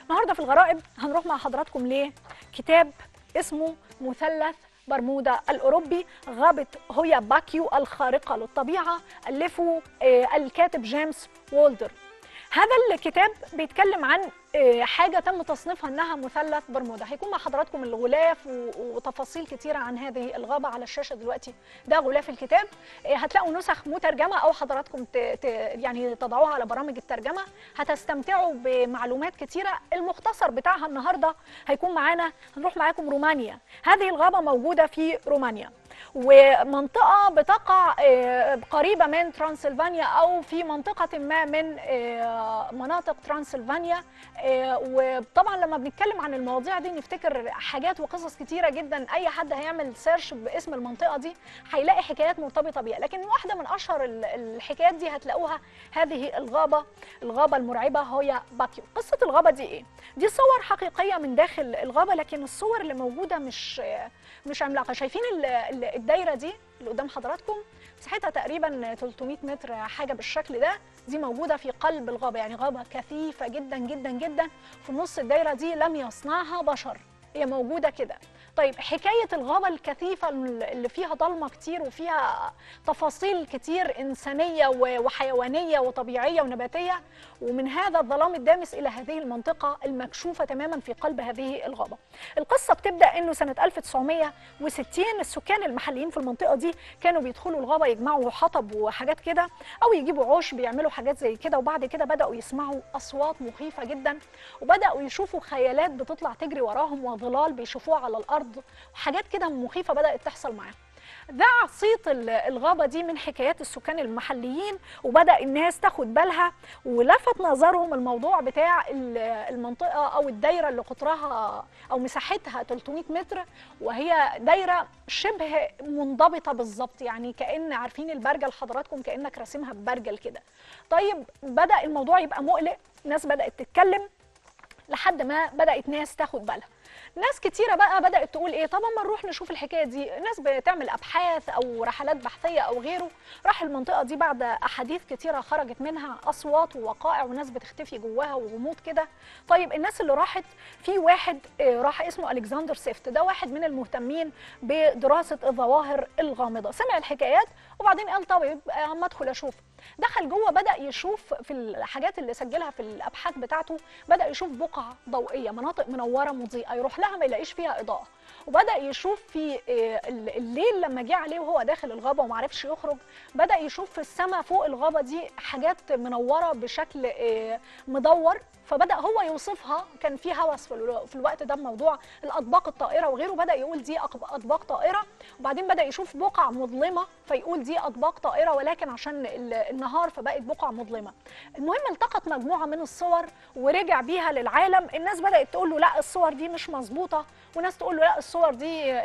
النهارده في الغرائب هنروح مع حضراتكم لكتاب اسمه مثلث برمودا الأوروبي غابة هويا باكيو الخارقة للطبيعة ألفه آه، الكاتب جيمس وولدر هذا الكتاب بيتكلم عن آه، حاجة تم تصنيفها أنها مثلث برمودا هيكون مع حضراتكم الغلاف و- وتفاصيل كتيرة عن هذه الغابة على الشاشة دلوقتي ده غلاف الكتاب آه، هتلاقوا نسخ مترجمة أو حضراتكم ت... ت... يعني تضعوها على برامج الترجمة هتستمتعوا بمعلومات كتيرة المختصر بتاعها النهاردة هيكون معانا هنروح معاكم رومانيا هذه الغابة موجودة في رومانيا ومنطقة بتقع آه، قريبة من ترانسلفانيا أو في منطقة ما من آه، مناطق ترانسلفانيا آه، وطبعا لما بنتكلم عن المواضيع دي نفتكر حاجات وقصص كتيرة جدا أي حد هيعمل سيرش باسم المنطقة دي هيلاقي حكايات مرتبطة بيها لكن واحدة من أشهر ال- الحكايات دي هتلاقوها هذه الغابة الغابة المرعبة هويا باكيو قصة الغابة دي إيه؟ دي صور حقيقية من داخل الغابة لكن الصور اللي موجودة مش مش عملاقة شايفين ال- ال- الدايرة دي اللي قدام حضراتكم مساحتها تقريبا 300 متر حاجة بالشكل ده دي موجودة في قلب الغابة يعني غابة كثيفة جدا جدا جدا في نص الدايرة دي لم يصنعها بشر هي موجودة كده طيب حكاية الغابة الكثيفة اللي فيها ضلمة كتير وفيها تفاصيل كتير إنسانية و- وحيوانية وطبيعية ونباتية ومن هذا الظلام الدامس إلى هذه المنطقة المكشوفة تماما في قلب هذه الغابة القصة بتبدأ أنه سنة 1960 السكان المحليين في المنطقة دي كانوا بيدخلوا الغابة يجمعوا حطب وحاجات كده أو يجيبوا عوش بيعملوا حاجات زي كده وبعد كده بدأوا يسمعوا أصوات مخيفة جدا وبدأوا يشوفوا خيالات بتطلع تجري وراهم وظلال بيشوفوها على الأرض وحاجات كده مخيفة بدأت تحصل معاهم ذاع صيت ال- الغابة دي من حكايات السكان المحليين وبدأ الناس تاخد بالها ولفت نظرهم الموضوع بتاع ال- المنطقة أو الدايرة اللي قطرها أو مساحتها 300 متر وهي دايرة شبه منضبطة بالظبط يعني كأن عارفين البرجل حضراتكم كأنك راسمها ببرجل كده طيب بدأ الموضوع يبقى مقلق ناس بدأت تتكلم لحد ما بدأت ناس تاخد بالها ناس كتيرة بقى بدأت تقول ايه طب اما نروح نشوف الحكاية دي الناس بتعمل ابحاث او رحلات بحثية او غيره راح المنطقة دي بعد احاديث كتيرة خرجت منها اصوات ووقائع وناس بتختفي جواها وغموض كده طيب الناس اللي راحت في واحد آه، راح اسمه الكسندر سيفت ده واحد من المهتمين بدراسة الظواهر الغامضة سمع الحكايات وبعدين قال طيب آه، اما ادخل اشوف دخل جوه بدا يشوف في الحاجات اللي سجلها في الابحاث بتاعته بدا يشوف بقع ضوئيه مناطق منوره مضيئه يروح لها ما يلاقيش فيها اضاءه وبدا يشوف في آه، ال- الليل لما جه عليه وهو داخل الغابه وما عرفش يخرج بدا يشوف في السماء فوق الغابه دي حاجات منوره بشكل آه، مدور فبدا هو يوصفها كان في هوس في الو- في الوقت ده بموضوع الاطباق الطائره وغيره بدا يقول دي أق- اطباق طائره وبعدين بدا يشوف بقع مظلمه فيقول دي اطباق طائره ولكن عشان ال- النهار فبقت بقع مظلمه المهم التقط مجموعه من الصور ورجع بيها للعالم الناس بدات تقول له لا الصور دي مش مظبوطه وناس تقول له لا الصور دي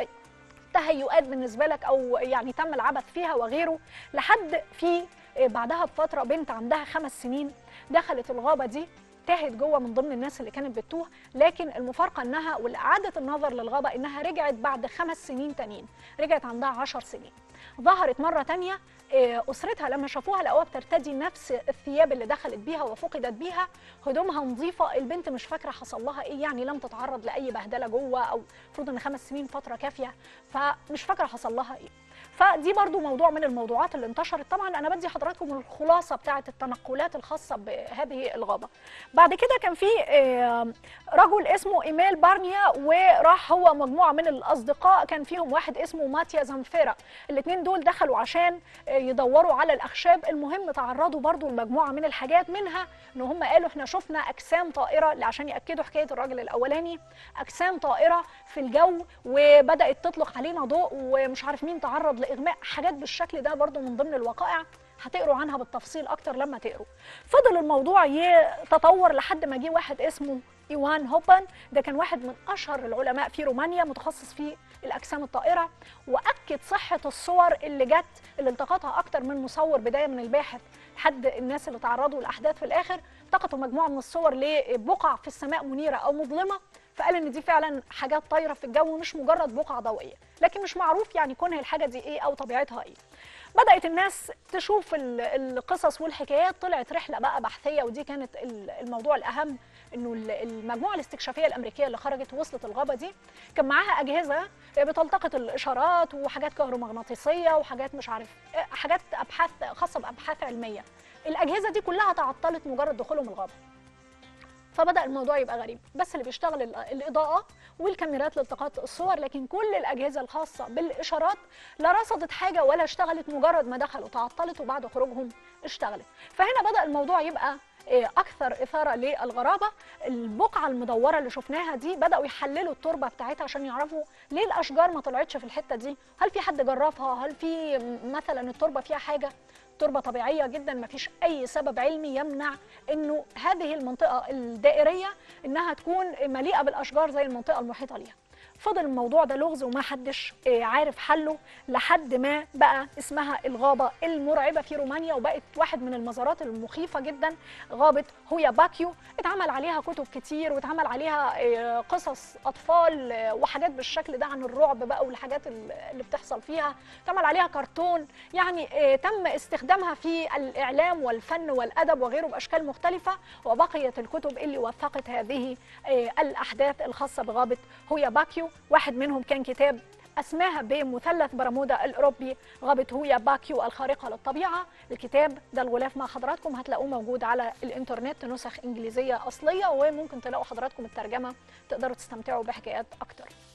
تهيؤات بالنسبه لك او يعني تم العبث فيها وغيره لحد في بعدها بفتره بنت عندها خمس سنين دخلت الغابه دي تاهت جوه من ضمن الناس اللي كانت بتوه لكن المفارقه انها واعاده النظر للغابه انها رجعت بعد خمس سنين تانيين رجعت عندها عشر سنين ظهرت مره تانية آه، اسرتها لما شافوها لقوها بترتدي نفس الثياب اللي دخلت بيها وفقدت بيها هدومها نظيفه البنت مش فاكره حصل لها ايه يعني لم تتعرض لاي بهدله جوه او المفروض ان خمس سنين فتره كافيه فمش فاكره حصل لها ايه فدي برضو موضوع من الموضوعات اللي انتشرت طبعا انا بدي حضراتكم الخلاصه بتاعه التنقلات الخاصه بهذه الغابه بعد كده كان في آه، رجل اسمه ايميل بارنيا وراح هو مجموعه من الاصدقاء كان فيهم واحد اسمه ماتيا زنفيرا الاثنين دول دخلوا عشان آه، يدوروا على الاخشاب المهم تعرضوا برضو لمجموعه من الحاجات منها ان هم قالوا احنا شفنا اجسام طائره اللي عشان ياكدوا حكايه الراجل الاولاني اجسام طائره في الجو وبدات تطلق علينا ضوء ومش عارف مين تعرض لاغماء حاجات بالشكل ده برضو من ضمن الوقائع هتقروا عنها بالتفصيل اكتر لما تقروا فضل الموضوع يتطور لحد ما جه واحد اسمه ايوان هوبان ده كان واحد من اشهر العلماء في رومانيا متخصص في الاجسام الطائره واكد صحه الصور اللي جت اللي التقطها اكتر من مصور بدايه من الباحث لحد الناس اللي تعرضوا لاحداث في الاخر التقطوا مجموعه من الصور لبقع في السماء منيره او مظلمه فقال ان دي فعلا حاجات طايره في الجو مش مجرد بقعه ضوئيه لكن مش معروف يعني كونها الحاجه دي ايه او طبيعتها ايه بدات الناس تشوف ال- القصص والحكايات طلعت رحله بقى بحثيه ودي كانت ال- الموضوع الاهم انه ال- المجموعه الاستكشافيه الامريكيه اللي خرجت وصلت الغابه دي كان معاها اجهزه بتلتقط الاشارات وحاجات كهرومغناطيسيه وحاجات مش عارف حاجات ابحاث خاصه بابحاث علميه الاجهزه دي كلها تعطلت مجرد دخولهم الغابه فبدا الموضوع يبقى غريب بس اللي بيشتغل ال- الاضاءه والكاميرات لالتقاط الصور لكن كل الاجهزه الخاصه بالاشارات لا رصدت حاجه ولا اشتغلت مجرد ما دخلوا تعطلت وبعد خروجهم اشتغلت فهنا بدا الموضوع يبقى آه، اكثر اثاره للغرابه البقعه المدوره اللي شفناها دي بداوا يحللوا التربه بتاعتها عشان يعرفوا ليه الاشجار ما طلعتش في الحته دي هل في حد جرفها هل في م- مثلا التربه فيها حاجه تربه طبيعيه جدا ما فيش اي سبب علمي يمنع انه هذه المنطقه الدائريه انها تكون مليئه بالاشجار زي المنطقه المحيطه ليها فضل الموضوع ده لغز وما حدش آه، عارف حله لحد ما بقى اسمها الغابه المرعبه في رومانيا وبقت واحد من المزارات المخيفه جدا غابه هويا باكيو اتعمل عليها كتب كتير واتعمل عليها آه، قصص اطفال آه، وحاجات بالشكل ده عن الرعب بقى والحاجات ال- اللي بتحصل فيها اتعمل عليها كرتون يعني آه، تم استخدامها في الاعلام والفن والادب وغيره باشكال مختلفه وبقيت الكتب اللي وثقت هذه آه، الاحداث الخاصه بغابه هويا باكيو واحد منهم كان كتاب اسماها بمثلث برمودا الاوروبي غابه هويا باكيو الخارقه للطبيعه الكتاب ده الغلاف مع حضراتكم هتلاقوه موجود على الانترنت نسخ انجليزيه اصليه وممكن تلاقوا حضراتكم الترجمه تقدروا تستمتعوا بحكايات اكتر